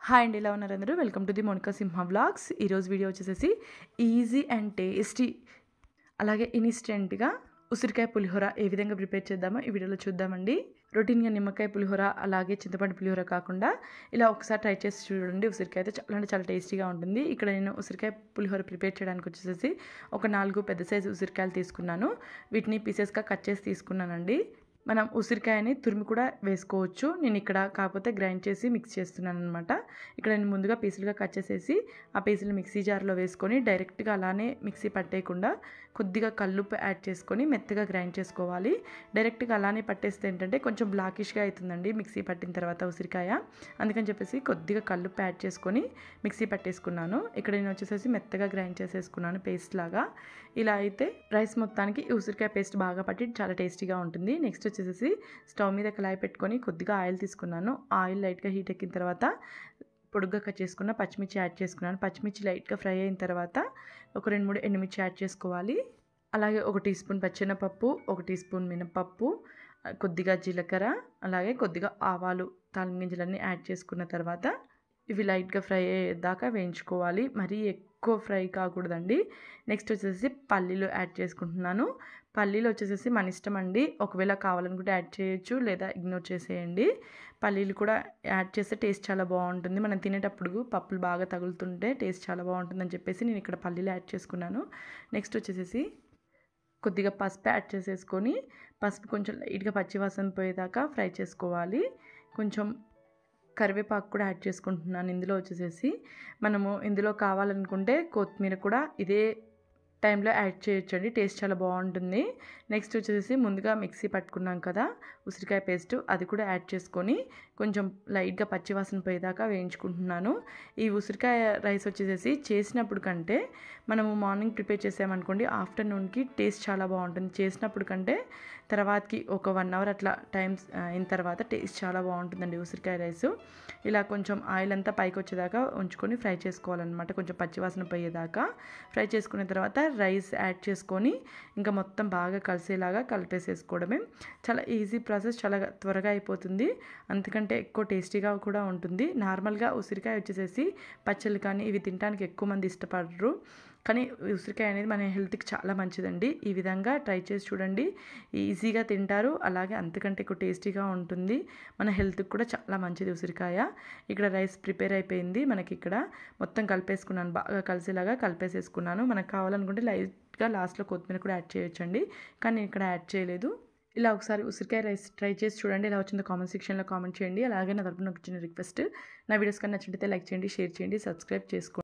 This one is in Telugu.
హాయ్ అండి ఎలా ఉన్నారు అందరూ welcome to the Monika Simha blogs ఈరోజు వీడియో వచ్చేసేసి ఈజీ అండ్ టేస్టీ అలాగే ఇన్స్టెంట్గా ఉసిరికాయ పులిహోర ఏ విధంగా ప్రిపేర్ చేద్దామో ఈ వీడియోలో చూద్దామండి రొటీన్గా నిమ్మకాయ పులిహోర అలాగే చింతపండు పులిహోర కాకుండా ఇలా ఒకసారి ట్రై చేసి చూడండి ఉసిరికాయ అయితే చాలా అంటే చాలా టేస్టీగా ఉంటుంది ఇక్కడ నేను ఉసిరికాయ పులిహోర ప్రిపేర్ చేయడానికి వచ్చేసేసి ఒక నాలుగు పెద్ద సైజు ఉసిరికాయలు తీసుకున్నాను వీటిని పీసెస్గా కట్ చేసి తీసుకున్నానండి మనం ఉసిరికాయని తురిమి కూడా వేసుకోవచ్చు నేను ఇక్కడ కాకపోతే గ్రైండ్ చేసి మిక్స్ చేస్తున్నాను అనమాట ఇక్కడ నేను ముందుగా పీసులుగా కట్ చేసేసి ఆ పీసులు మిక్సీ జార్లో వేసుకొని డైరెక్ట్గా అలానే మిక్సీ పట్టేయకుండా కొద్దిగా కల్లుప్పు యాడ్ చేసుకొని మెత్తగా గ్రైండ్ చేసుకోవాలి డైరెక్ట్గా అలానే పట్టేస్తే ఏంటంటే కొంచెం బ్లాకిష్గా అవుతుందండి మిక్సీ పట్టిన తర్వాత ఉసిరికాయ అందుకని చెప్పేసి కొద్దిగా కల్లుప్పు యాడ్ చేసుకొని మిక్సీ పట్టేసుకున్నాను ఇక్కడ నేను వచ్చేసేసి మెత్తగా గ్రైండ్ చేసేసుకున్నాను పేస్ట్ లాగా ఇలా అయితే రైస్ మొత్తానికి ఈ ఉసిరికాయ పేస్ట్ బాగా పట్టి చాలా టేస్టీగా ఉంటుంది నెక్స్ట్ వచ్చేసేసి స్టవ్ మీద కళాయి పెట్టుకొని కొద్దిగా ఆయిల్ తీసుకున్నాను ఆయిల్ లైట్గా హీట్ ఎక్కిన తర్వాత పొడుగ్గా కట్ చేసుకున్న పచ్చిమిర్చి యాడ్ చేసుకున్నాను పచ్చిమిర్చి లైట్గా ఫ్రై అయిన తర్వాత ఒక రెండు మూడు ఎండుమిర్చి యాడ్ చేసుకోవాలి అలాగే ఒక టీ స్పూన్ పచ్చెనపప్పు ఒక టీ స్పూన్ మినపప్పు కొద్దిగా జీలకర్ర అలాగే కొద్దిగా ఆవాలు తాలిం గింజలన్నీ యాడ్ చేసుకున్న తర్వాత ఇవి లైట్గా ఫ్రై అయ్యేదాకా వేయించుకోవాలి మరీ ఎక్కువ ఫ్రై కాకూడదండి నెక్స్ట్ వచ్చేసి పల్లీలు యాడ్ చేసుకుంటున్నాను పల్లీలు వచ్చేసేసి మన ఇష్టం అండి ఒకవేళ కావాలనుకుంటే యాడ్ చేయొచ్చు లేదా ఇగ్నోర్ చేసేయండి పల్లీలు కూడా యాడ్ చేస్తే టేస్ట్ చాలా బాగుంటుంది మనం తినేటప్పుడు పప్పులు బాగా తగులుతుంటే టేస్ట్ చాలా బాగుంటుందని చెప్పేసి నేను ఇక్కడ పల్లీలు యాడ్ చేసుకున్నాను నెక్స్ట్ వచ్చేసేసి కొద్దిగా పసుపు యాడ్ చేసేసుకొని పసుపు కొంచెం లైట్గా పచ్చివాసన పోయేదాకా ఫ్రై చేసుకోవాలి కొంచెం కరివేపాకు కూడా యాడ్ చేసుకుంటున్నాను ఇందులో వచ్చేసేసి మనము ఇందులో కావాలనుకుంటే కొత్తిమీర కూడా ఇదే టైంలో యాడ్ చేయొచ్చండి టేస్ట్ చాలా బాగుంటుంది నెక్స్ట్ వచ్చేసి ముందుగా మిక్సీ పట్టుకున్నాం కదా ఉసిరికాయ పేస్ట్ అది కూడా యాడ్ చేసుకొని కొంచెం లైట్గా పచ్చివాసన పోయేదాకా వేయించుకుంటున్నాను ఈ ఉసిరికాయ రైస్ వచ్చేసేసి చేసినప్పుడు కంటే మనము మార్నింగ్ ప్రిపేర్ చేసామనుకోండి ఆఫ్టర్నూన్కి టేస్ట్ చాలా బాగుంటుంది చేసినప్పుడు కంటే తర్వాతకి ఒక వన్ అవర్ అట్లా టైమ్స్ అయిన తర్వాత టేస్ట్ చాలా బాగుంటుందండి ఉసిరికాయ రైస్ ఇలా కొంచెం ఆయిల్ అంతా పైకి వచ్చేదాకా ఉంచుకొని ఫ్రై చేసుకోవాలన్నమాట కొంచెం పచ్చివాసన పోయేదాకా ఫ్రై చేసుకున్న తర్వాత రైస్ యాడ్ చేసుకొని ఇంకా మొత్తం బాగా కలిసేలాగా కలిపేసేసుకోవడమే చాలా ఈజీ ప్రాసెస్ చాలా త్వరగా అయిపోతుంది అంతకంటే ఎక్కువ టేస్టీగా కూడా ఉంటుంది నార్మల్గా ఉసిరికాయ వచ్చేసేసి పచ్చళ్ళు కానీ ఇవి తినడానికి ఎక్కువ మంది ఇష్టపడరు కానీ ఉసిరికాయ అనేది మన హెల్త్కి చాలా మంచిదండి ఈ విధంగా ట్రై చేసి చూడండి ఈజీగా తింటారు అలాగే అంతకంటే ఎక్కువ టేస్టీగా ఉంటుంది మన హెల్త్కి కూడా చాలా మంచిది ఉసిరికాయ ఇక్కడ రైస్ ప్రిపేర్ అయిపోయింది మనకి ఇక్కడ మొత్తం కలిపేసుకున్నాను బాగా కలిసేలాగా కలిపేసేసుకున్నాను మనకు కావాలనుకుంటే లైట్గా లాస్ట్లో కొత్తిమీర కూడా యాడ్ చేయొచ్చండి కానీ నేను ఇక్కడ యాడ్ చేయలేదు ఇలా ఒకసారి ఉసిరికాయ రైస్ ట్రై చేసి చూడండి ఎలా వచ్చిందో కామెంట్ సెక్షన్లో కామెంట్ చేయండి అలాగే నా తరపున ఒక చిన్న రిక్వెస్ట్ నా వీడియోస్ కానీ నచ్చినట్లయితే లైక్ చేయండి షేర్ చేయండి సబ్స్క్రైబ్ చేసుకోండి